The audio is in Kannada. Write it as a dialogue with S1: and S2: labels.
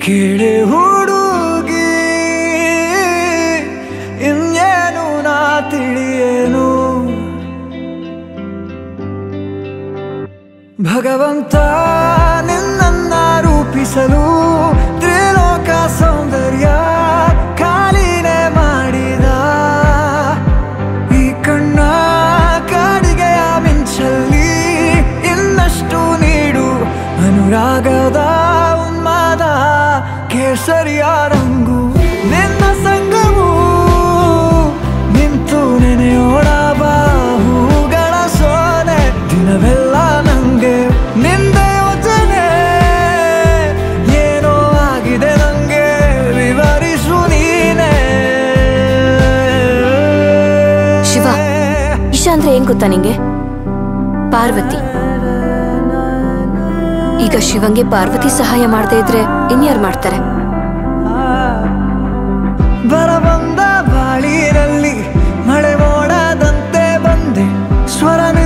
S1: ಕೇಳೆ ಹುಡುಗಿ ಇನ್ನೇನು ನಾ ತಿಳಿಯೇನು ಭಗವಂತ ನಿನ್ನನ್ನ ರೂಪಿಸಲು ತ್ರಿಲೋಕ ಸೌಂದರ್ಯ ಖಾಲಿನೇ ಮಾಡಿದ ಈ ಕಣ್ಣ ಕಾಡಿಗೆಯ ಮಿಂಚಲ್ಲಿ ಇನ್ನಷ್ಟು ನೀಡು ಅನುರಾಗದ ಉನ್ಮಾದ ಕೇಸರಿಯ ರಂಗು ನಿನ್ನ ಸಂಗವು ನಿಂತು ನೆನೆಯೋಣ ಬಾಹುಗಳ ಸೋನೆ ದಿನವೆಲ್ಲ ನಂಗೆ ನಿಂದೆ ಯೋಚನೆ ಏನೋ ಆಗಿದೆ ನಂಗೆ ವಿವರಿಸು ನೀನೆ
S2: ಶಿವ ಇಶಾ ಅಂದ್ರೆ ಏನ್ ಗೊತ್ತಾ ನಿಂಗೆ ಪಾರ್ವತಿ ಈಗ ಶಿವಂಗೆ ಪಾರ್ವತಿ ಸಹಾಯ ಮಾಡದೇ ಇದ್ರೆ ಇನ್ಯಾರು ಮಾಡ್ತಾರೆ
S1: ಬರಬಂದ ಬಾಳಿನಲ್ಲಿ ಮಳೆ ಮೋಡದಂತೆ ಬಂದೆ ಸ್ವರ